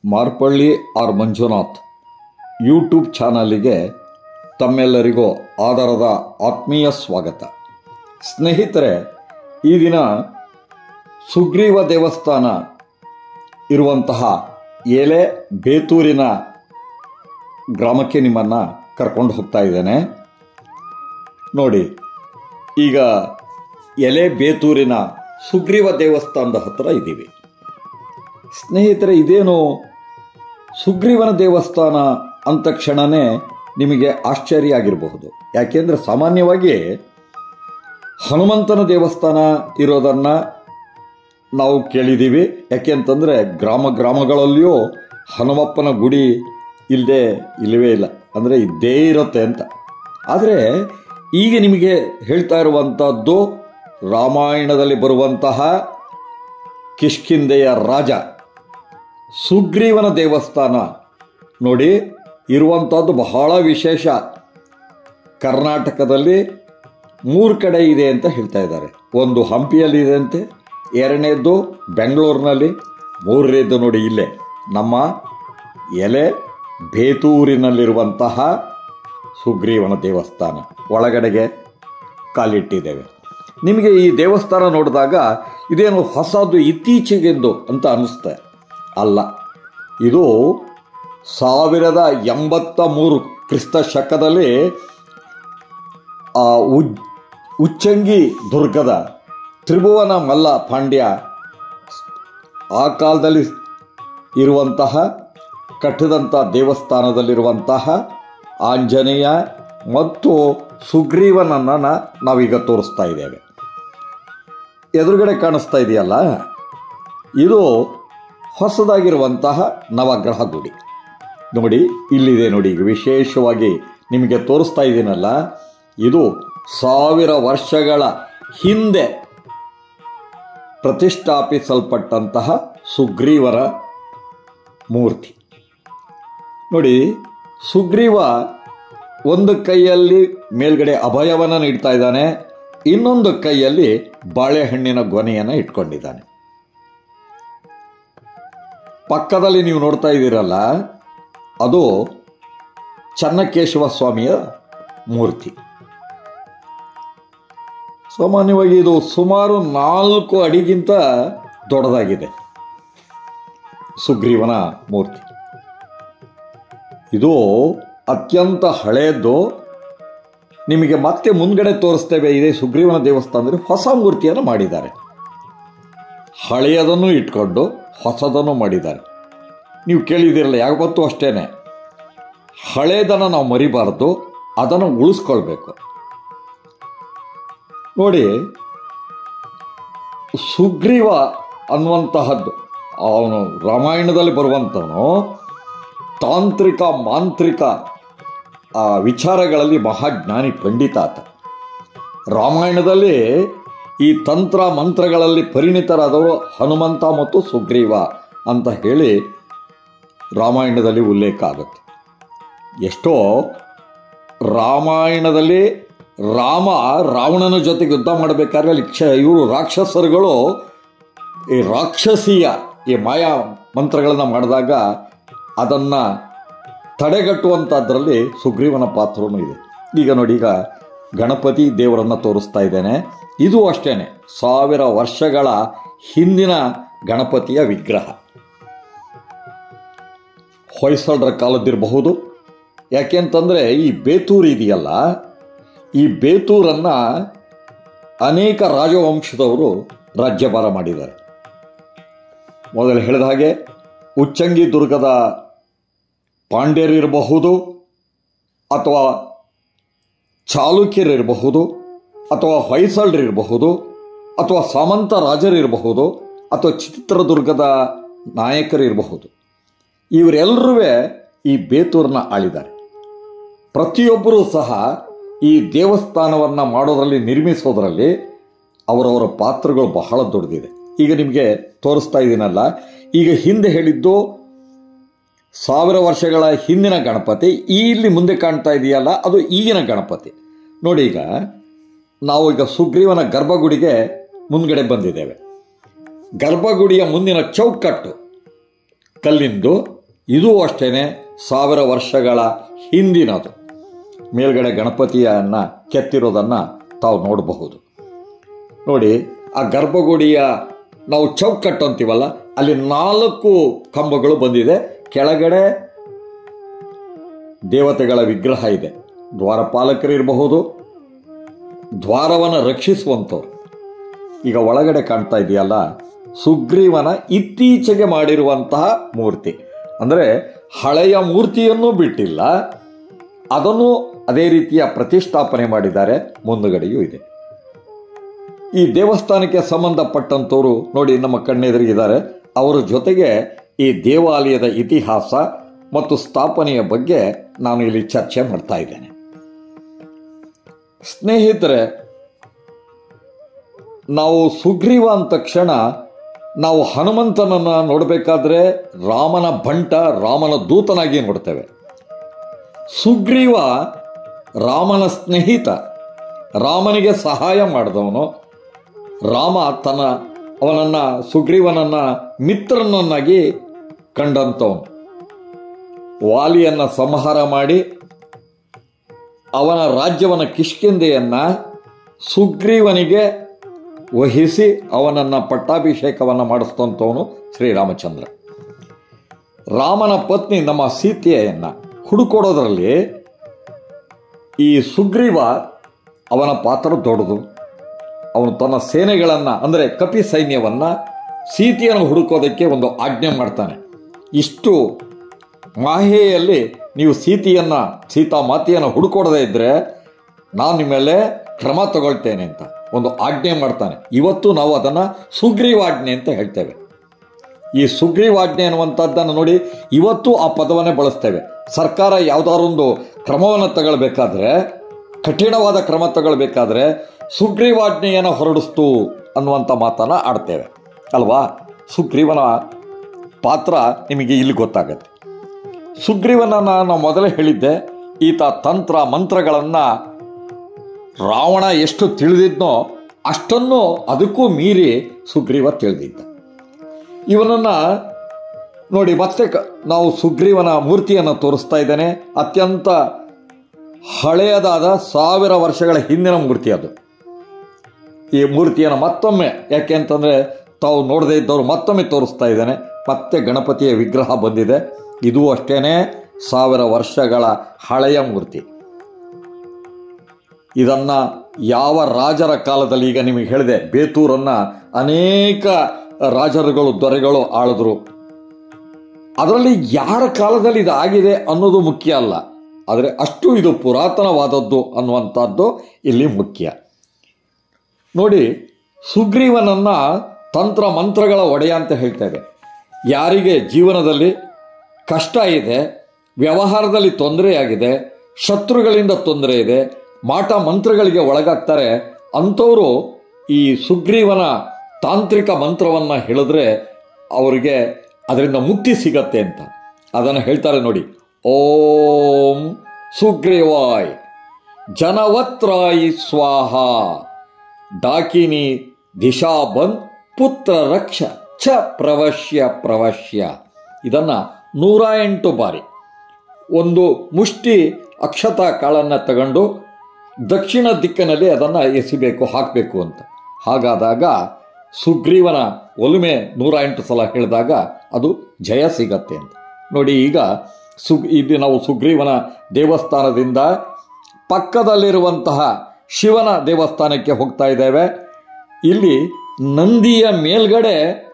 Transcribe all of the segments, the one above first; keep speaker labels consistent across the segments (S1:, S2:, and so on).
S1: Marpalli R Manjunath YouTube ಚಾನಲಿಗೆ ತಮ್ಮೆಲ್ಲರಿಗೂ ಆದರದ ಆತ್ಮೀಯ ಸ್ವಾಗತ ಸ್ನೇಹಿತರೆ ಈ ದಿನ ಸುಗ್ರೀವ ದೇವಸ್ಥಾನ ಇರುವಂತಹ ಎಲೆ ಬೇತೂರಿನ ಗ್ರಾಮಕ್ಕೆ ನಿಮ್ಮನ್ನು ಕರ್ಕೊಂಡು ಹೋಗ್ತಾ ಇದ್ದೇನೆ ನೋಡಿ ಈಗ ಎಲೆ ಬೇತೂರಿನ ಸುಗ್ರೀವ ದೇವಸ್ಥಾನದ ಹತ್ರ ಇದ್ದೀವಿ ಸ್ನೇಹಿತರೆ ಇದೇನು ಸುಗ್ರೀವನ ದೇವಸ್ಥಾನ ಅಂದ ತಕ್ಷಣವೇ ನಿಮಗೆ ಆಶ್ಚರ್ಯ ಆಗಿರಬಹುದು ಯಾಕೆಂದರೆ ಸಾಮಾನ್ಯವಾಗಿ ಹನುಮಂತನ ದೇವಸ್ಥಾನ ಇರೋದನ್ನು ನಾವು ಕೇಳಿದ್ದೀವಿ ಯಾಕೆ ಅಂತಂದರೆ ಗ್ರಾಮ ಗ್ರಾಮಗಳಲ್ಲಿಯೂ ಹನುಮಪ್ಪನ ಗುಡಿ ಇಲ್ಲದೆ ಇಲ್ಲವೇ ಇಲ್ಲ ಅಂದರೆ ಇದ್ದೇ ಇರುತ್ತೆ ಅಂತ ಆದರೆ ಈಗ ನಿಮಗೆ ಹೇಳ್ತಾ ಇರುವಂಥದ್ದು ರಾಮಾಯಣದಲ್ಲಿ ಬರುವಂತಹ ಕಿಷ್ಕಿಂದೆಯ ರಾಜ ಸುಗ್ರೀವನ ದೇವಸ್ಥಾನ ನೋಡಿ ಇರುವಂಥದ್ದು ಬಹಳ ವಿಶೇಷ ಕರ್ನಾಟಕದಲ್ಲಿ ಮೂರು ಕಡೆ ಇದೆ ಅಂತ ಹೇಳ್ತಾ ಇದ್ದಾರೆ ಒಂದು ಹಂಪಿಯಲ್ಲಿ ಇದೆ ಅಂತೆ ಎರಡನೇದ್ದು ಬೆಂಗಳೂರಿನಲ್ಲಿ ಮೂರನೇದ್ದು ನೋಡಿ ಇಲ್ಲೇ ನಮ್ಮ ಎಲೆ ಬೇತೂರಿನಲ್ಲಿರುವಂತಹ ಸುಗ್ರೀವನ ದೇವಸ್ಥಾನ ಒಳಗಡೆಗೆ ಕಾಲಿಟ್ಟಿದ್ದೇವೆ ನಿಮಗೆ ಈ ದೇವಸ್ಥಾನ ನೋಡಿದಾಗ ಇದೇನು ಹೊಸದು ಇತ್ತೀಚೆಗೆಂದು ಅಂತ ಅನ್ನಿಸ್ತೆ ಅಲ್ಲ ಇದು ಸಾವಿರದ ಎಂಬತ್ತ ಮೂರು ಕ್ರಿಸ್ತ ಶಕದಲ್ಲಿ ಆ ಉಜ್ ಉಚ್ಚಂಗಿ ದುರ್ಗದ ತ್ರಿಭುವನ ಮಲ್ಲ ಪಾಂಡ್ಯ ಆ ಕಾಲದಲ್ಲಿ ಇರುವಂತಹ ಕಟ್ಟಿದಂಥ ದೇವಸ್ಥಾನದಲ್ಲಿರುವಂತಹ ಆಂಜನೇಯ ಮತ್ತು ಸುಗ್ರೀವನನ್ನು ನಾವೀಗ ತೋರಿಸ್ತಾ ಇದ್ದೇವೆ ಎದುರುಗಡೆ ಕಾಣಿಸ್ತಾ ಇದೆಯಲ್ಲ ಇದು ಹೊಸದಾಗಿರುವಂತಹ ನವಗ್ರಹ ಗುಡಿ ನೋಡಿ ಇಲ್ಲಿದೆ ನೋಡಿ ಈಗ ವಿಶೇಷವಾಗಿ ನಿಮಗೆ ತೋರಿಸ್ತಾ ಇದ್ದೀನಲ್ಲ ಇದು ಸಾವಿರ ವರ್ಷಗಳ ಹಿಂದೆ ಪ್ರತಿಷ್ಠಾಪಿಸಲ್ಪಟ್ಟಂತಹ ಸುಗ್ರೀವರ ಮೂರ್ತಿ ನೋಡಿ ಸುಗ್ರೀವ ಒಂದು ಕೈಯಲ್ಲಿ ಮೇಲ್ಗಡೆ ಅಭಯವನ್ನು ನೀಡ್ತಾ ಇದ್ದಾನೆ ಇನ್ನೊಂದು ಕೈಯಲ್ಲಿ ಬಾಳೆಹಣ್ಣಿನ ಗೊನೆಯನ್ನು ಇಟ್ಕೊಂಡಿದ್ದಾನೆ ಪಕ್ಕದಲ್ಲಿ ನೀವು ನೋಡ್ತಾ ಇದ್ದೀರಲ್ಲ ಅದು ಚನ್ನಕೇಶವ ಸ್ವಾಮಿಯ ಮೂರ್ತಿ ಸಾಮಾನ್ಯವಾಗಿ ಇದು ಸುಮಾರು ನಾಲ್ಕು ಅಡಿಗಿಂತ ದೊಡ್ಡದಾಗಿದೆ ಸುಗ್ರೀವನ ಮೂರ್ತಿ ಇದು ಅತ್ಯಂತ ಹಳೆಯದ್ದು ನಿಮಗೆ ಮತ್ತೆ ಮುಂದ್ಗಡೆ ತೋರಿಸ್ತೇವೆ ಇದೇ ಸುಗ್ರೀವನ ದೇವಸ್ಥಾನದಲ್ಲಿ ಹೊಸ ಮೂರ್ತಿಯನ್ನು ಮಾಡಿದ್ದಾರೆ ಹಳೆಯದನ್ನು ಇಟ್ಕೊಂಡು ಹೊಸದನ್ನು ಮಾಡಿದ್ದಾರೆ ನೀವು ಕೇಳಿದಿರಲ್ಲ ಯಾವತ್ತೂ ಅಷ್ಟೇನೆ ಹಳೇದನ್ನು ನಾವು ಮರಿಬಾರ್ದು ಅದನ್ನು ಉಳಿಸ್ಕೊಳ್ಬೇಕು ನೋಡಿ ಸುಗ್ರೀವ ಅನ್ನುವಂತಹದ್ದು ಅವನು ರಾಮಾಯಣದಲ್ಲಿ ಬರುವಂಥವನು ತಾಂತ್ರಿಕ ಮಾಂತ್ರಿಕ ಆ ವಿಚಾರಗಳಲ್ಲಿ ಮಹಾಜ್ಞಾನಿ ಪಂಡಿತ ಆತ ರಾಮಾಯಣದಲ್ಲಿ ಈ ತಂತ್ರ ಮಂತ್ರಗಳಲ್ಲಿ ಪರಿಣಿತರಾದವರು ಹನುಮಂತ ಮತ್ತು ಸುಗ್ರೀವ ಅಂತ ಹೇಳಿ ರಾಮಾಯಣದಲ್ಲಿ ಉಲ್ಲೇಖ ಆಗುತ್ತೆ ಎಷ್ಟೋ ರಾಮಾಯಣದಲ್ಲಿ ರಾಮ ರಾವಣನ ಜೊತೆಗೆ ಯುದ್ಧ ಮಾಡಬೇಕಾದ್ರೆ ಅಲ್ಲಿ ಕ್ಷ ಇವರು ರಾಕ್ಷಸರುಗಳು ಈ ರಾಕ್ಷಸೀಯ ಈ ಮಾಯಾ ಮಂತ್ರಗಳನ್ನು ಮಾಡಿದಾಗ ಅದನ್ನು ತಡೆಗಟ್ಟುವಂಥದ್ರಲ್ಲಿ ಸುಗ್ರೀವನ ಪಾತ್ರವೂ ಇದೆ ಈಗ ನೋಡಿ ಈಗ ಗಣಪತಿ ದೇವರನ್ನು ತೋರಿಸ್ತಾ ಇದ್ದೇನೆ ಇದು ಅಷ್ಟೇನೆ ಸಾವಿರ ವರ್ಷಗಳ ಹಿಂದಿನ ಗಣಪತಿಯ ವಿಗ್ರಹ ಹೊಯ್ಸಳರ ಕಾಲದ್ದಿರಬಹುದು ಯಾಕೆಂತಂದರೆ ಈ ಬೇತೂರು ಇದೆಯಲ್ಲ ಈ ಬೇತೂರನ್ನು ಅನೇಕ ರಾಜವಂಶದವರು ರಾಜ್ಯಭಾರ ಮಾಡಿದ್ದಾರೆ ಮೊದಲು ಹೇಳಿದ ಹಾಗೆ ಉಚ್ಚಂಗಿ ದುರ್ಗದ ಪಾಂಡ್ಯರಿರಬಹುದು ಅಥವಾ ಚಾಲುಕ್ಯರಿರಬಹುದು ಅಥವಾ ಹೊಯ್ಸಳರಿರಬಹುದು ಅಥವಾ ಸಾಮಂತ ರಾಜರಿರಬಹುದು ಅಥವಾ ಚಿತ್ರದುರ್ಗದ ನಾಯಕರಿರಬಹುದು ಇವರೆಲ್ಲರೂ ಈ ಬೇತೂರನ್ನ ಆಳಿದ್ದಾರೆ ಪ್ರತಿಯೊಬ್ಬರೂ ಸಹ ಈ ದೇವಸ್ಥಾನವನ್ನು ಮಾಡೋದರಲ್ಲಿ ನಿರ್ಮಿಸೋದರಲ್ಲಿ ಅವರವರ ಪಾತ್ರಗಳು ಬಹಳ ದೊಡ್ಡದಿದೆ ಈಗ ನಿಮಗೆ ತೋರಿಸ್ತಾ ಇದ್ದೀನಲ್ಲ ಈಗ ಹಿಂದೆ ಹೇಳಿದ್ದು ಸಾವಿರ ವರ್ಷಗಳ ಹಿಂದಿನ ಗಣಪತಿ ಈ ಇಲ್ಲಿ ಮುಂದೆ ಕಾಣ್ತಾ ಇದೆಯಲ್ಲ ಅದು ಈಗಿನ ಗಣಪತಿ ನೋಡಿ ಈಗ ನಾವು ಈಗ ಸುಗ್ರೀವನ ಗರ್ಭಗುಡಿಗೆ ಮುಂದ್ಗಡೆ ಬಂದಿದ್ದೇವೆ ಗರ್ಭಗುಡಿಯ ಮುಂದಿನ ಚೌಕಟ್ಟು ಕಲ್ಲಿಂದು ಇದೂ ಅಷ್ಟೇ ಸಾವಿರ ವರ್ಷಗಳ ಹಿಂದಿನದು ಮೇಲ್ಗಡೆ ಗಣಪತಿಯನ್ನು ಕೆತ್ತಿರೋದನ್ನು ತಾವು ನೋಡಬಹುದು ನೋಡಿ ಆ ಗರ್ಭಗುಡಿಯ ನಾವು ಚೌಕಟ್ಟು ಅಂತೀವಲ್ಲ ಅಲ್ಲಿ ನಾಲ್ಕು ಕಂಬಗಳು ಬಂದಿದೆ ಕೆಳಗಡೆ ದೇವತೆಗಳ ವಿಗ್ರಹ ಇದೆ ದ್ವಾರಪಾಲಕರು ಇರಬಹುದು ದ್ವಾರವನ್ನು ರಕ್ಷಿಸುವಂಥವ್ರು ಈಗ ಒಳಗಡೆ ಕಾಣ್ತಾ ಇದೆಯಲ್ಲ ಸುಗ್ರೀವನ ಇತ್ತೀಚೆಗೆ ಮಾಡಿರುವಂತಹ ಮೂರ್ತಿ ಅಂದರೆ ಹಳೆಯ ಮೂರ್ತಿಯನ್ನೂ ಬಿಟ್ಟಿಲ್ಲ ಅದನ್ನು ಅದೇ ರೀತಿಯ ಪ್ರತಿಷ್ಠಾಪನೆ ಮಾಡಿದ್ದಾರೆ ಮುಂದುಗಡೆಯೂ ಇದೆ ಈ ದೇವಸ್ಥಾನಕ್ಕೆ ಸಂಬಂಧಪಟ್ಟಂಥವ್ರು ನೋಡಿ ನಮ್ಮ ಕಣ್ಣೆದುರಿಗಿದ್ದಾರೆ ಅವರ ಜೊತೆಗೆ ಈ ದೇವಾಲಯದ ಇತಿಹಾಸ ಮತ್ತು ಸ್ಥಾಪನೆಯ ಬಗ್ಗೆ ನಾನು ಇಲ್ಲಿ ಚರ್ಚೆ ಮಾಡ್ತಾ ಇದ್ದೇನೆ ಸ್ನೇಹಿತರೆ ನಾವು ಸುಗ್ರೀವ ಅಂದ ತಕ್ಷಣ ನಾವು ಹನುಮಂತನನ್ನ ನೋಡಬೇಕಾದ್ರೆ ರಾಮನ ಬಂಟ ರಾಮನ ದೂತನಾಗಿ ನೋಡ್ತೇವೆ ಸುಗ್ರೀವ ರಾಮನ ಸ್ನೇಹಿತ ರಾಮನಿಗೆ ಸಹಾಯ ಮಾಡಿದವನು ರಾಮ ತನ್ನ ಅವನನ್ನ ಸುಗ್ರೀವನನ್ನ ಮಿತ್ರನನ್ನಾಗಿ ಕಂಡಂಥವನು ವಾಲಿಯನ್ನ ಸಂಹಾರ ಮಾಡಿ ಅವನ ರಾಜ್ಯವನ್ನ ಕಿಷ್ಕಿಂದೆಯನ್ನ ಸುಗ್ರೀವನಿಗೆ ವಹಿಸಿ ಅವನನ್ನ ಪಟ್ಟಾಭಿಷೇಕವನ್ನು ಮಾಡಿಸ್ತಂಥವನು ಶ್ರೀರಾಮಚಂದ್ರ ರಾಮನ ಪತ್ನಿ ನಮ್ಮ ಸೀತೆಯನ್ನ ಹುಡುಕೊಡೋದ್ರಲ್ಲಿ ಈ ಸುಗ್ರೀವ ಅವನ ಪಾತ್ರ ದೊಡ್ಡದು ಅವನು ತನ್ನ ಸೇನೆಗಳನ್ನು ಅಂದರೆ ಕಪಿ ಸೈನ್ಯವನ್ನ ಸೀತೆಯನ್ನು ಹುಡುಕೋದಕ್ಕೆ ಒಂದು ಆಜ್ಞೆ ಮಾಡ್ತಾನೆ ಇಷ್ಟು ಮಾಹೆಯಲ್ಲಿ ನೀವು ಸೀತೆಯನ್ನ ಸೀತಾ ಮಾತೆಯನ್ನು ಹುಡುಕೊಡದೇ ಇದ್ರೆ ನಾನು ನಿಮ್ಮ ಮೇಲೆ ಕ್ರಮ ತಗೊಳ್ತೇನೆ ಅಂತ ಒಂದು ಆಜ್ಞೆ ಮಾಡ್ತಾನೆ ಇವತ್ತು ನಾವು ಅದನ್ನು ಸುಗ್ರೀವಾಜ್ಞೆ ಅಂತ ಹೇಳ್ತೇವೆ ಈ ಸುಗ್ರೀವಾಜ್ಞೆ ಅನ್ನುವಂಥದ್ದನ್ನು ನೋಡಿ ಇವತ್ತು ಆ ಪದವನ್ನೇ ಬಳಸ್ತೇವೆ ಸರ್ಕಾರ ಯಾವುದಾರೊಂದು ಕ್ರಮವನ್ನು ತಗೊಳ್ಬೇಕಾದ್ರೆ ಕಠಿಣವಾದ ಕ್ರಮ ತಗೊಳ್ಬೇಕಾದ್ರೆ ಸುಗ್ರೀವಾಜ್ಞೆಯನ್ನು ಹೊರಡಿಸ್ತು ಅನ್ನುವಂಥ ಮಾತನ್ನು ಆಡ್ತೇವೆ ಅಲ್ವಾ ಸುಗ್ರೀವನ ಪಾತ್ರ ನಿಮಗೆ ಇಲ್ಲಿ ಗೊತ್ತಾಗತ್ತೆ ಸುಗ್ರೀವನನ್ನು ನಾನು ಮೊದಲೇ ಹೇಳಿದ್ದೆ ಈತ ತಂತ್ರ ಮಂತ್ರಗಳನ್ನು ರಾವಣ ಎಷ್ಟು ತಿಳಿದಿದ್ನೋ ಅಷ್ಟನ್ನು ಅದಕ್ಕೂ ಮೀರಿ ಸುಗ್ರೀವ ತಿಳಿದಿದ್ದ ಇವನನ್ನ ನೋಡಿ ಮತ್ತೆ ಕ- ನಾವು ಸುಗ್ರೀವನ ಮೂರ್ತಿಯನ್ನು ತೋರಿಸ್ತಾ ಇದ್ದೇನೆ ಅತ್ಯಂತ ಹಳೆಯದಾದ ಸಾವಿರ ವರ್ಷಗಳ ಹಿಂದಿನ ಮೂರ್ತಿ ಅದು ಈ ಮೂರ್ತಿಯನ್ನು ಮತ್ತೊಮ್ಮೆ ಯಾಕೆ ಅಂತಂದರೆ ತಾವು ನೋಡದೇ ಇದ್ದವರು ಮತ್ತೊಮ್ಮೆ ತೋರಿಸ್ತಾ ಇದ್ದೇನೆ ಮತ್ತೆ ಗಣಪತಿಯ ವಿಗ್ರಹ ಬಂದಿದೆ ಇದು ಅಷ್ಟೇನೆ ಸಾವಿರ ವರ್ಷಗಳ ಹಳೆಯ ಮೂರ್ತಿ ಇದನ್ನ ಯಾವ ರಾಜರ ಕಾಲದಲ್ಲಿ ಈಗ ನಿಮಗೆ ಹೇಳಿದೆ ಬೇತೂರನ್ನ ಅನೇಕ ರಾಜರುಗಳು ದೊರೆಗಳು ಆಳಿದ್ರು ಅದರಲ್ಲಿ ಯಾರ ಕಾಲದಲ್ಲಿ ಇದು ಆಗಿದೆ ಅನ್ನೋದು ಮುಖ್ಯ ಅಲ್ಲ ಆದರೆ ಅಷ್ಟು ಇದು ಪುರಾತನವಾದದ್ದು ಅನ್ನುವಂಥದ್ದು ಇಲ್ಲಿ ಮುಖ್ಯ ನೋಡಿ ಸುಗ್ರೀವನನ್ನ ತಂತ್ರ ಮಂತ್ರಗಳ ಒಡೆಯ ಅಂತ ಹೇಳ್ತೇವೆ ಯಾರಿಗೆ ಜೀವನದಲ್ಲಿ ಕಷ್ಟ ಇದೆ ವ್ಯವಹಾರದಲ್ಲಿ ತೊಂದರೆಯಾಗಿದೆ ಶತ್ರುಗಳಿಂದ ತೊಂದರೆ ಇದೆ ಮಾಟ ಮಂತ್ರಗಳಿಗೆ ಒಳಗಾಗ್ತಾರೆ ಅಂಥವರು ಈ ಸುಗ್ರೀವನ ತಾಂತ್ರಿಕ ಮಂತ್ರವನ್ನು ಹೇಳಿದ್ರೆ ಅವರಿಗೆ ಅದರಿಂದ ಮುಕ್ತಿ ಸಿಗತ್ತೆ ಅಂತ ಅದನ್ನು ಹೇಳ್ತಾರೆ ನೋಡಿ ಓಂ ಸುಗ್ರೀವಾಯ್ ಜನವತ್ರಾಯಿ ಸ್ವಾಹ ಡಾಕಿನಿ ದಿಶಾ ಬಂದ್ ಪುತ್ರ ರಕ್ಷ ಚ ಪ್ರವಶ್ಯ ಪ್ರವಶ್ಯ ಇದನ್ನ ನೂರ ಎಂಟು ಬಾರಿ ಒಂದು ಮುಷ್ಟಿ ಅಕ್ಷತಾ ಕಾಳನ್ನು ತಗೊಂಡು ದಕ್ಷಿಣ ದಿಕ್ಕಿನಲ್ಲಿ ಅದನ್ನು ಎಸಿಬೇಕು ಹಾಕಬೇಕು ಅಂತ ಹಾಗಾದಾಗ ಸುಗ್ರೀವನ ಒಲುಮೆ ನೂರ ಎಂಟು ಸಲ ಹೇಳಿದಾಗ ಅದು ಜಯ ಸಿಗತ್ತೆ ಅಂತ ನೋಡಿ ಈಗ ಸುಗ್ ಇಲ್ಲಿ ನಾವು ಸುಗ್ರೀವನ ದೇವಸ್ಥಾನದಿಂದ ಪಕ್ಕದಲ್ಲಿರುವಂತಹ ಶಿವನ ದೇವಸ್ಥಾನಕ್ಕೆ ಹೋಗ್ತಾ ಇದ್ದೇವೆ ಇಲ್ಲಿ ನಂದಿಯ ಮೇಲ್ಗಡೆ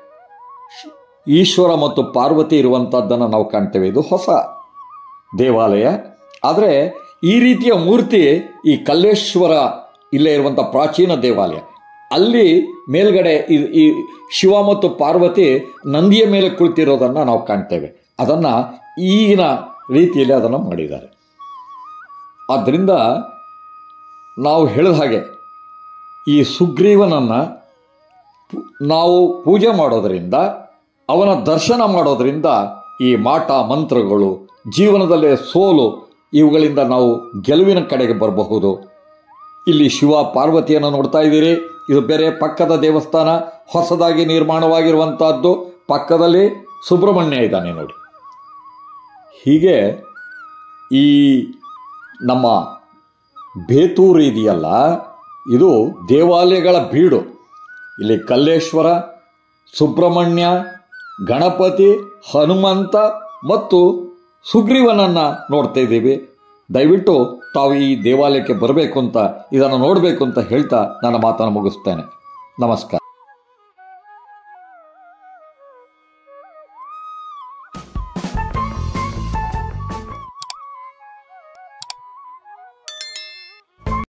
S1: ಈಶ್ವರ ಮತ್ತು ಪಾರ್ವತಿ ಇರುವಂಥದ್ದನ್ನು ನಾವು ಕಾಣ್ತೇವೆ ಇದು ಹೊಸ ದೇವಾಲಯ ಆದರೆ ಈ ರೀತಿಯ ಮೂರ್ತಿ ಈ ಕಲ್ಲೇಶ್ವರ ಇಲ್ಲೇ ಇರುವಂಥ ಪ್ರಾಚೀನ ದೇವಾಲಯ ಅಲ್ಲಿ ಮೇಲ್ಗಡೆ ಈ- ಈ ಶಿವ ಮತ್ತು ಪಾರ್ವತಿ ನಂದಿಯ ಮೇಲೆ ಕುಳಿತಿರೋದನ್ನು ನಾವು ಕಾಣ್ತೇವೆ ಅದನ್ನು ಈಗಿನ ರೀತಿಯಲ್ಲಿ ಅದನ್ನು ಮಾಡಿದ್ದಾರೆ ಆದ್ದರಿಂದ ನಾವು ಹೇಳಿದ ಹಾಗೆ ಈ ಸುಗ್ರೀವನನ್ನು ಪು- ನಾವು ಪೂಜೆ ಮಾಡೋದರಿಂದ ಅವನ ದರ್ಶನ ಮಾಡೋದರಿಂದ ಈ ಮಾಟ ಮಂತ್ರಗಳು ಜೀವನದಲ್ಲೇ ಸೋಲು ಇವುಗಳಿಂದ ನಾವು ಗೆಲುವಿನ ಕಡೆಗೆ ಬರಬಹುದು ಇಲ್ಲಿ ಶಿವ ಪಾರ್ವತಿಯನ್ನು ನೋಡ್ತಾ ಇದ್ದೀರಿ ಇದು ಬೇರೆ ಪಕ್ಕದ ದೇವಸ್ಥಾನ ಹೊಸದಾಗಿ ನಿರ್ಮಾಣವಾಗಿರುವಂತಹದ್ದು ಪಕ್ಕದಲ್ಲಿ ಸುಬ್ರಹ್ಮಣ್ಯ ಇದ್ದಾನೆ ನೋಡಿ ಹೀಗೆ ಈ ನಮ್ಮ ಬೇತೂರು ಇದೆಯಲ್ಲ ಇದು ದೇವಾಲಯಗಳ ಬೀಡು ಇಲ್ಲಿ ಕಲ್ಲೇಶ್ವರ ಸುಬ್ರಹ್ಮಣ್ಯ ಗಣಪತಿ ಹನುಮಂತ ಮತ್ತು ಸುಗ್ರೀವನನ್ನು ನೋಡ್ತಾ ಇದ್ದೀವಿ ದಯವಿಟ್ಟು ತಾವು ಈ ದೇವಾಲಯಕ್ಕೆ ಬರಬೇಕು ಅಂತ ಇದನ್ನು ನೋಡಬೇಕು ಅಂತ ಹೇಳ್ತಾ ನನ್ನ ಮಾತನ್ನು ಮುಗಿಸ್ತೇನೆ ನಮಸ್ಕಾರ